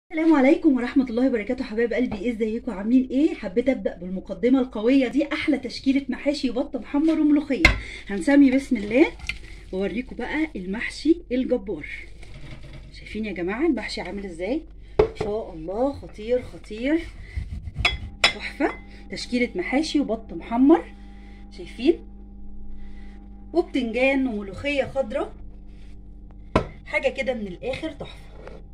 السلام عليكم ورحمة الله وبركاته حبايب قلبي ازيكم عاملين ايه حبيت ابدأ بالمقدمة القوية دي احلى تشكيلة محاشي بط محمر وملوخية هنسمي بسم الله واوريكم بقى المحشي الجبار شايفين يا جماعة المحشي عامل ازاي ان شاء الله خطير خطير تحفة تشكيلة محاشي وبط محمر شايفين وبتنجان وملوخية خضرة حاجة كده من الاخر تحفة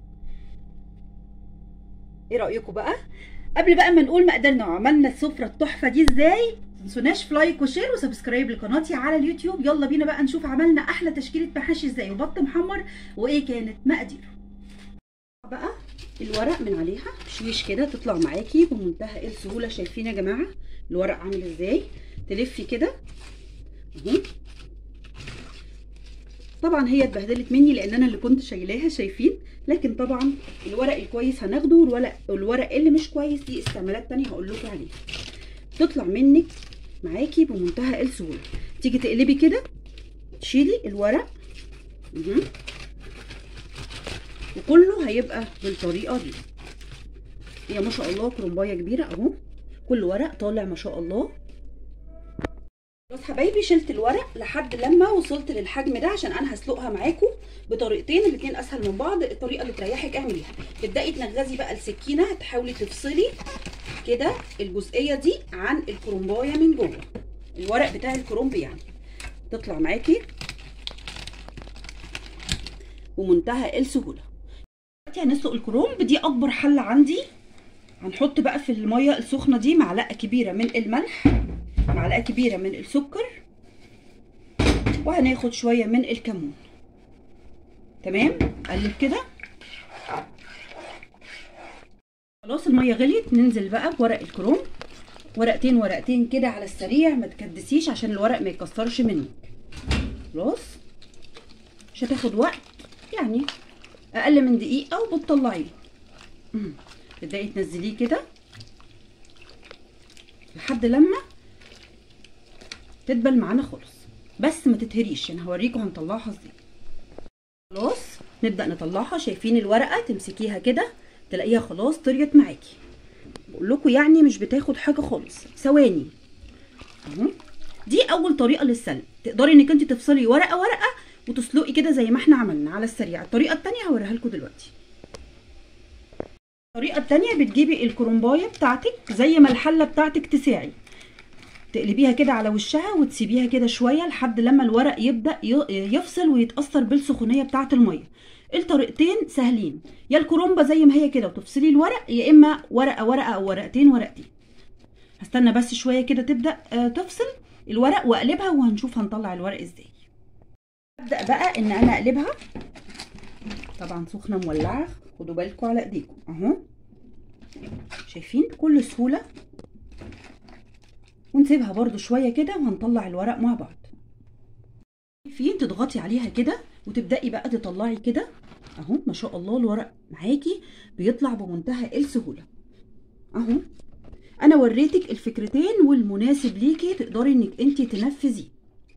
ايه رايكم بقى قبل بقى ما نقول مقدرنا وعملنا السفره التحفه دي ازاي متنسوناش في لايك وشير وسبسكرايب لقناتي على اليوتيوب يلا بينا بقى نشوف عملنا احلى تشكيله محاشي ازاي وبط محمر وايه كانت مقاديره بقى الورق من عليها شويش كده تطلع معاكي بمنتهى السهوله شايفين يا جماعه الورق عامل ازاي تلفي كده اهو طبعا هي اتبهدلت مني لان انا اللي كنت شايلاها شايفين لكن طبعا الورق الكويس هناخده والورق الورق اللي مش كويس دي استعمالات تانية هقول لكم عليها تطلع منك معاكي بمنتهى السهوله تيجي تقلبي كده تشيلي الورق مه. وكله هيبقى بالطريقه دي هي ما شاء الله كرنبايه كبيره اهو كل ورق طالع ما شاء الله خلاص حبايبي شلت الورق لحد لما وصلت للحجم ده عشان انا هسلقها معاكم بطريقتين الاثنين اسهل من بعض الطريقه اللي تريحك اعمليها تبداي تنغزي بقى السكينه هتحاولي تفصلي كده الجزئيه دي عن الكرنبايه من جوه الورق بتاع الكرنب يعني تطلع معاكي ومنتهى السهوله دلوقتي هنسلق الكرنب دي اكبر حله عندي هنحط بقى في الميه السخنه دي معلقه كبيره من الملح معلقه كبيره من السكر وهناخد شويه من الكمون تمام قلب كده خلاص الميه غليت ننزل بقى بورق الكروم ورقتين ورقتين كده على السريع ما تكدسيش عشان الورق ما يكسرش منك خلاص مش هتاخد وقت يعني اقل من دقيقه وبتطلعيه تبداي تنزليه كده لحد لما تدبل معانا خالص بس ما تتهريش انا هوريكم هنطلعها ازاي خلاص نبدا نطلعها شايفين الورقه تمسكيها كده تلاقيها خلاص طريت معاكي بقول لكم يعني مش بتاخد حاجه خالص ثواني اهو دي اول طريقه للسلق تقدري انك انت تفصلي ورقه ورقه وتسلقي كده زي ما احنا عملنا على السريع الطريقه الثانيه هوريها لكم دلوقتي الطريقه الثانيه بتجيبي الكرنبايه بتاعتك زي ما الحله بتاعتك تساعي تقلبيها كده على وشها وتسيبيها كده شويه لحد لما الورق يبدا يفصل ويتاثر بالسخونيه بتاعه الميه الطريقتين سهلين يا الكرومبه زي ما هي كده وتفصلي الورق يا اما ورقه ورقه او ورقتين ورقتين هستنى بس شويه كده تبدا تفصل الورق واقلبها وهنشوف هنطلع الورق ازاي ابدا بقى ان انا اقلبها طبعا سخنه مولعه خدوا بالكم على ايديكم اهو شايفين بكل سهوله ونسيبها برده شويه كده وهنطلع الورق مع بعض في تضغطي عليها كده وتبداي بقى تطلعي كده اهو ما شاء الله الورق معاكي بيطلع بمنتهى السهوله اهو انا وريتك الفكرتين والمناسب ليكي تقدري انك انت تنفذيه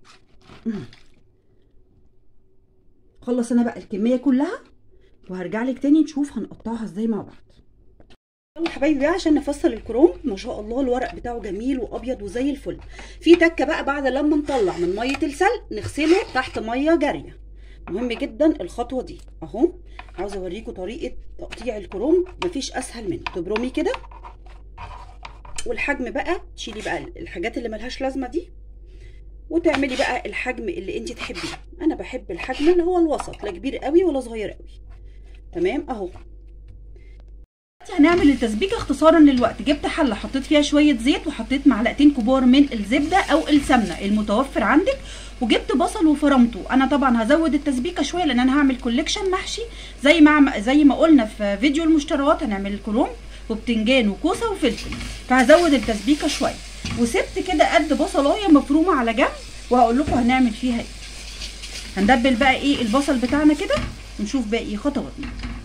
خلص انا بقى الكميه كلها وهرجع لك تاني نشوف هنقطعها ازاي مع بعض يلا حبايبي بقى عشان نفصل الكروم ما شاء الله الورق بتاعه جميل وابيض وزي الفل في تكه بقى بعد لما نطلع من ميه السلق نغسله تحت ميه جاريه مهم جدا الخطوه دي اهو عاوزه اوريكم طريقه تقطيع الكروم مفيش اسهل منه تبرمي كده والحجم بقى تشيلي بقى الحاجات اللي ملهاش لازمه دي وتعملي بقى الحجم اللي انت تحبيه انا بحب الحجم اللي هو الوسط لا كبير قوي ولا صغير قوي تمام اهو هنعمل التسبيكه اختصارا للوقت جبت حله حطيت فيها شويه زيت وحطيت معلقتين كبار من الزبده او السمنه المتوفر عندك وجبت بصل وفرمته انا طبعا هزود التسبيكه شويه لان انا هعمل كوليكشن محشي زي ما زي ما قلنا في فيديو المشتريات هنعمل الكروم وبتنجان وكوسه وفلفل فهزود التسبيكه شويه وسبت كده قد بصلايه مفرومه على جنب وهقول لكم هنعمل فيها ايه هندبل بقى ايه البصل بتاعنا كده ونشوف باقي خطواتنا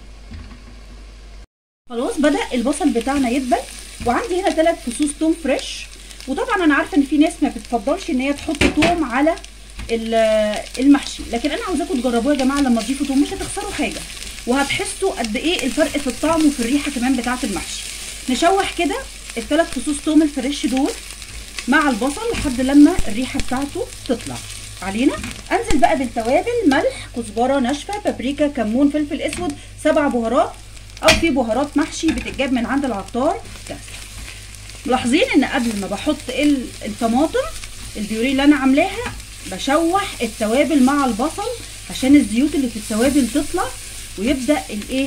خلاص بدا البصل بتاعنا يدبل وعندي هنا ثلاث فصوص توم فريش وطبعا انا عارفه ان في ناس ما بتفضلش ان هي تحط توم على ال- المحشي لكن انا عاوزاكم تجربوه يا جماعه لما تضيفوا توم مش هتخسروا حاجه وهتحسوا قد ايه الفرق في الطعم وفي الريحه كمان بتاعه المحشي نشوح كده الثلاث فصوص توم الفريش دول مع البصل لحد لما الريحه بتاعته تطلع علينا انزل بقى بالتوابل ملح كزبره ناشفه بابريكا كمون فلفل اسود سبع بهارات او في بهارات محشي بتتجاب من عند العطار جاهزه ملاحظين ان قبل ما بحط الطماطم البيوري اللي انا عاملاها بشوح التوابل مع البصل عشان الزيوت اللي في التوابل تطلع ويبدا الايه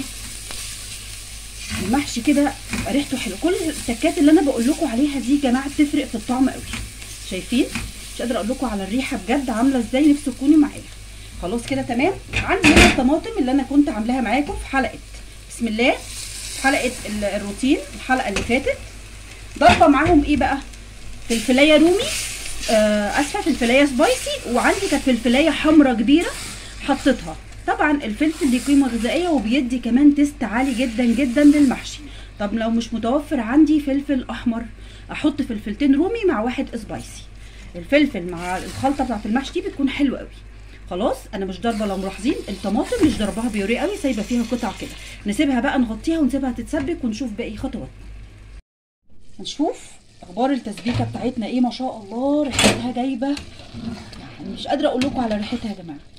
المحشي كده يبقى ريحته حلوه كل التكات اللي انا بقول لكم عليها دي يا جماعه بتفرق في الطعم قوي شايفين مش قادره اقول لكم على الريحه بجد عامله ازاي نفسي تكونوا معايا خلاص كده تمام عندي هنا الطماطم اللي انا كنت عاملاها معاكم في حلقه بسم الله حلقه الروتين الحلقه اللي فاتت ضربه معاهم ايه بقى فلفلايه رومي آه اسفه فلفلايه سبايسي وعندي كانت فلفلايه حمراء كبيره حطيتها طبعا الفلفل ليه قيمه غذائيه وبيدي كمان تيست عالي جدا جدا للمحشي طب لو مش متوفر عندي فلفل احمر احط فلفلتين رومي مع واحد سبايسي الفلفل مع الخلطه بتاعت المحشي دي بتكون حلوه قوي خلاص انا مش ضاربه لو ملاحظين الطماطم مش ضربها بيوري قوي سايبه فيها قطع كده نسيبها بقى نغطيها ونسيبها تتسبك ونشوف باقي خطواتنا هنشوف اخبار التسبيكه بتاعتنا ايه ما شاء الله ريحتها جايبه يعني مش قادره اقول لكم على ريحتها يا جماعه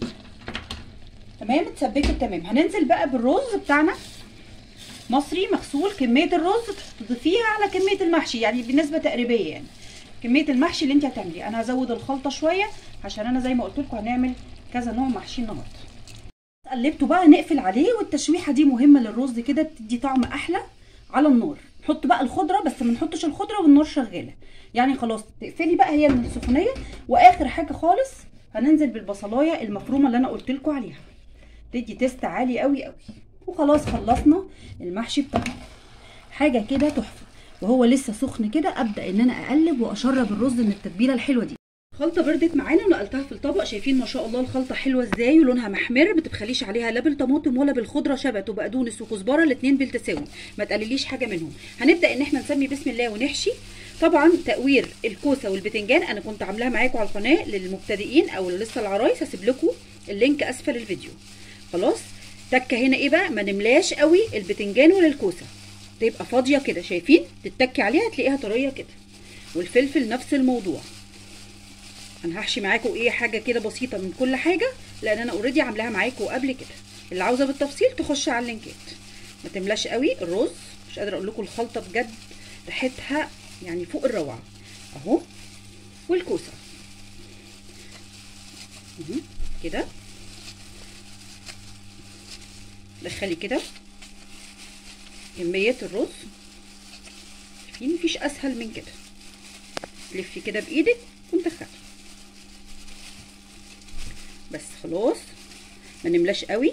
تمام اتسبكت تمام هننزل بقى بالرز بتاعنا مصري مغسول كميه الرز تضيفيها على كميه المحشي يعني بنسبه تقريبيه يعني كميه المحشي اللي انت هتعمليه انا هزود الخلطه شويه عشان انا زي ما قلت لكم هنعمل كذا نوع محشي النهارده قلبته بقى نقفل عليه والتشويحه دي مهمه للرز كده بتدي طعم احلى على النار نحط بقى الخضره بس ما نحطش الخضره والنار شغاله يعني خلاص تقفلي بقى هي السخونيه واخر حاجه خالص هننزل بالبصلايه المفرومه اللي انا قلت لكم عليها تدي تيست عالي قوي قوي وخلاص خلصنا المحشي بتاعنا حاجه كده تحفه وهو لسه سخن كده ابدا ان انا اقلب واشرب الرز من التتبيله الحلوه دي خلطه بردت معانا ونقلتها في الطبق شايفين ما شاء الله الخلطه حلوه ازاي ولونها محمر ما تبخليش عليها لا بالطماطم ولا بالخضره شبت وبقدونس وكزبره الاثنين بالتساوي ما تقلليش حاجه منهم هنبدا ان احنا نسمي بسم الله ونحشي طبعا تقوير الكوسه والبتنجان انا كنت عاملاها معاكم على القناه للمبتدئين او لسه العرايس هسيب لكم اللينك اسفل الفيديو خلاص تكه هنا ايه بقى ما نملاش قوي البتنجان ولا الكوسه تبقى فاضيه كده شايفين تتكي عليها تلاقيها طريه كده والفلفل نفس الموضوع انا هحشي معاكم ايه حاجه كده بسيطه من كل حاجه لان انا اوريدي عاملاها معاكم قبل كده اللي عاوزه بالتفصيل تخش على اللينكات ما تملاش قوي الرز مش قادره اقول لكم الخلطه بجد ريحتها يعني فوق الروعه اهو والكوسه كده دخلي كده كميه الرز شايفين مفيش اسهل من كده لفي كده بايدك وندخلي بس خلاص ما نملاش قوي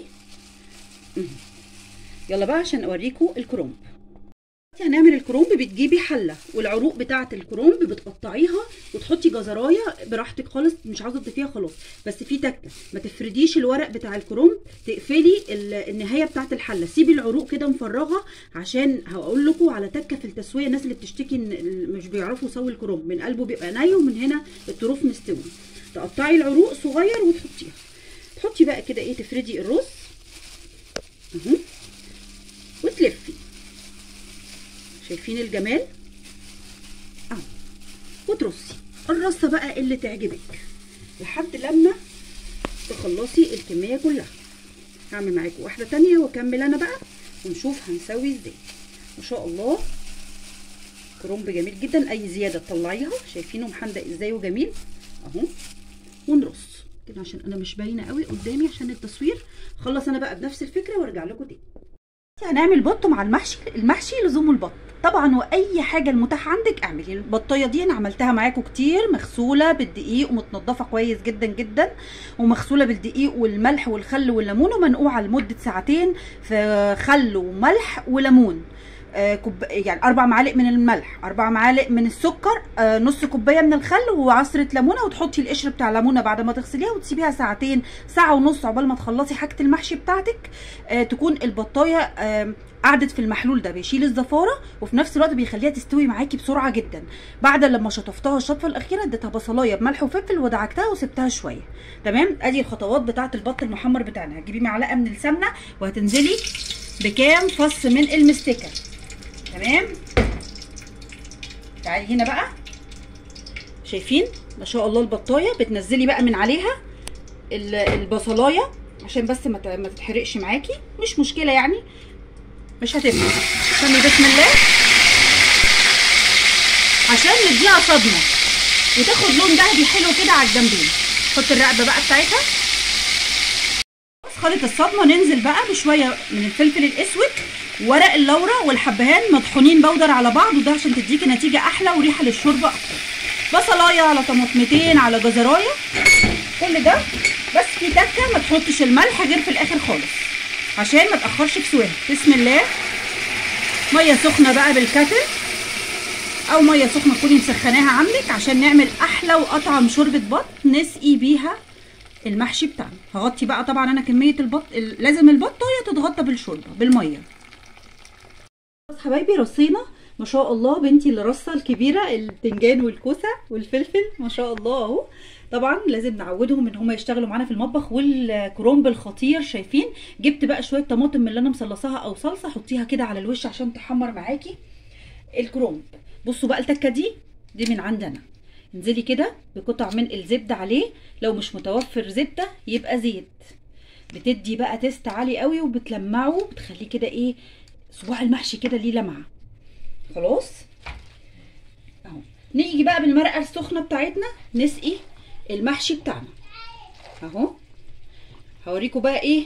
يلا بقى عشان اوريكم الكرومب هنعمل الكرومب بتجيبي حله والعروق بتاعه الكرومب بتقطعيها وتحطي جزرايه براحتك خالص مش عاوزه تضيفيها خلاص بس في تكه ما تفرديش الورق بتاع الكرومب تقفلي النهايه بتاعه الحله سيبي العروق كده مفرغه عشان هقول لكم على تكه في التسويه الناس اللي بتشتكي ان مش بيعرفوا يسوي الكرومب من قلبه بيبقى ني ومن هنا الطروف مستوي تقطعي العروق صغير وتحطيها تحطي بقى كده ايه تفردي الرز اهو وتلفي شايفين الجمال اهو وترصي الرصه بقى اللي تعجبك لحد لما تخلصي الكميه كلها هعمل معاكم واحده تانية واكمل انا بقى ونشوف هنسوي ازاي ما شاء الله كرومب جميل جدا اي زياده تطلعيها شايفينه محندق ازاي وجميل اهو ونرص كده عشان انا مش باينه قوي قدامي عشان التصوير خلص انا بقى بنفس الفكره وارجع لكم تاني هنعمل بط مع المحشي المحشي لزوم البط طبعا واي حاجه المتاح عندك اعملي البطايه دي انا عملتها معاكم كتير مغسوله بالدقيق ومتنضفه كويس جدا جدا ومغسوله بالدقيق والملح والخل والليمون ومنقوعه لمده ساعتين في خل وملح وليمون آه كوب يعني اربع معالق من الملح اربع معالق من السكر آه نص كوبايه من الخل وعصره ليمونه وتحطي القشر بتاع الليمونه بعد ما تغسليها وتسيبيها ساعتين ساعه ونص عقبال ما تخلصي حاجه المحشي بتاعتك آه تكون البطايه آه قعدت في المحلول ده بيشيل الزفاره وفي نفس الوقت بيخليها تستوي معاكي بسرعه جدا بعد لما شطفتها الشطفه الاخيره اديتها بصلايه بملح وفلفل ودعكتها وسبتها شويه تمام ادي الخطوات بتاعه البط المحمر بتاعنا هتجيبي معلقه من السمنه وهتنزلي بكام فص من المستكه تمام تعالي هنا بقى شايفين ما شاء الله البطايه بتنزلي بقى من عليها البصلايه عشان بس ما تتحرقش معاكي مش مشكله يعني مش هتفرق سمي بسم الله عشان نديها صدمه وتاخد لون ذهبي حلو كده على الجنبين حط الرقبه بقى بتاعتها خلط الصدمه ننزل بقى بشويه من الفلفل الاسود ورق اللورا والحبهان مطحونين بودر على بعض وده عشان تديكي نتيجه احلى وريحه للشوربه اكتر بصلايه على طماطمتين على جزرايه كل ده بس في تكه ما تحطش الملح غير في الاخر خالص عشان ما تاخرش في سواها بسم الله ميه سخنه بقى بالكتل او ميه سخنه تكوني مسخناها عندك عشان نعمل احلى واطعم شوربه بط نسقي بيها المحشي بتاعنا هغطي بقى طبعا انا كميه البط لازم البطايه تتغطى بالشوربه بالميه بس حبايبي رصينا ما شاء الله بنتي اللي رصه الكبيره البتنجان والكوسه والفلفل ما شاء الله اهو طبعا لازم نعودهم ان هم يشتغلوا معانا في المطبخ والكرومب الخطير شايفين جبت بقى شويه طماطم من اللي انا مصلصاها او صلصه حطيها كده على الوش عشان تحمر معاكي الكرومب بصوا بقى التكه دي دي من عندنا انزلي كده بقطع من الزبده عليه لو مش متوفر زبده يبقى زيت بتدي بقى تيست عالي قوي وبتلمعه بتخليه كده ايه صباع المحشي كده ليه لمعه خلاص اهو نيجي بقى بالمرقه السخنه بتاعتنا نسقي المحشي بتاعنا اهو هوريكم بقى ايه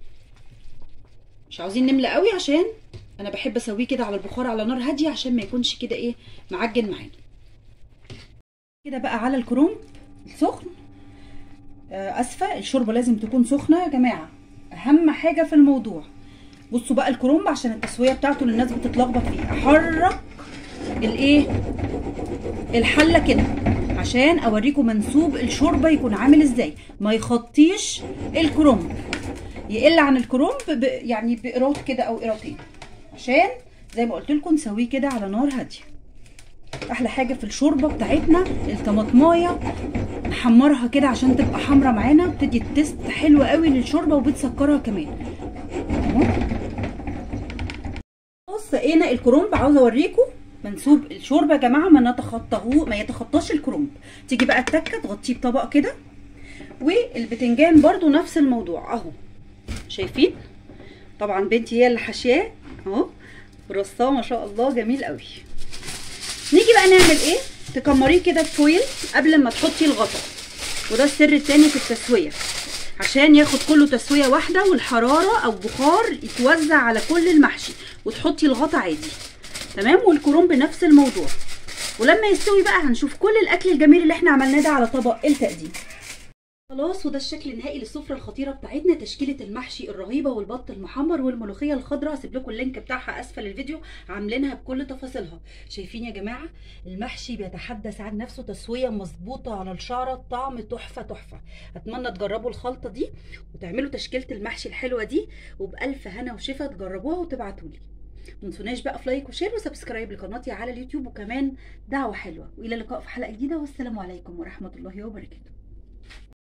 مش عاوزين نملى قوي عشان انا بحب اسويه كده على البخار على نار هاديه عشان ما يكونش كده ايه معجن معانا كده بقى على الكرومب السخن آه اسفه الشوربه لازم تكون سخنه يا جماعه اهم حاجه في الموضوع بصوا بقى الكرومب عشان التسويه بتاعته اللي الناس بتتلخبط فيه احرك الايه الحله كده عشان اوريكم منسوب الشوربه يكون عامل ازاي ما يخطيش الكرومب يقل عن الكرومب ب... يعني بقراط كده او قراطين عشان زي ما قلت لكم نسويه كده على نار هاديه احلى حاجه في الشوربه بتاعتنا الطماطمايه نحمرها كده عشان تبقى حمرا معانا بتدي التست حلو قوي للشوربه وبتسكرها كمان اهو سقينا الكرومب عاوزه اوريكم منسوب الشوربه يا جماعه ما نتخطاه ما يتخطاش الكرومب تيجي بقى التكه تغطيه بطبق كده والبتنجان برده نفس الموضوع اهو شايفين طبعا بنتي هي اللي حاشياه اهو رصاه ما شاء الله جميل قوي نيجي بقى نعمل ايه تكمريه كده بفويل قبل ما تحطي الغطا وده السر التاني في التسويه عشان ياخد كله تسويه واحده والحراره او بخار يتوزع على كل المحشي وتحطي الغطا عادي تمام والكرنب نفس الموضوع ولما يستوي بقى هنشوف كل الاكل الجميل اللي احنا عملناه ده على طبق التقديم خلاص وده الشكل النهائي للسفره الخطيره بتاعتنا تشكيله المحشي الرهيبه والبط المحمر والملوخيه الخضراء هسيب لكم اللينك بتاعها اسفل الفيديو عاملينها بكل تفاصيلها شايفين يا جماعه المحشي بيتحدث عن نفسه تسويه مظبوطه على الشعره طعم تحفه تحفه اتمنى تجربوا الخلطه دي وتعملوا تشكيله المحشي الحلوه دي وبالف هنا وشفا تجربوها وتبعتوا لي متنسوناش بقى في لايك وشير وسبسكرايب لقناتي على اليوتيوب وكمان دعوه حلوه والى اللقاء في حلقه جديده والسلام عليكم ورحمه الله وبركاته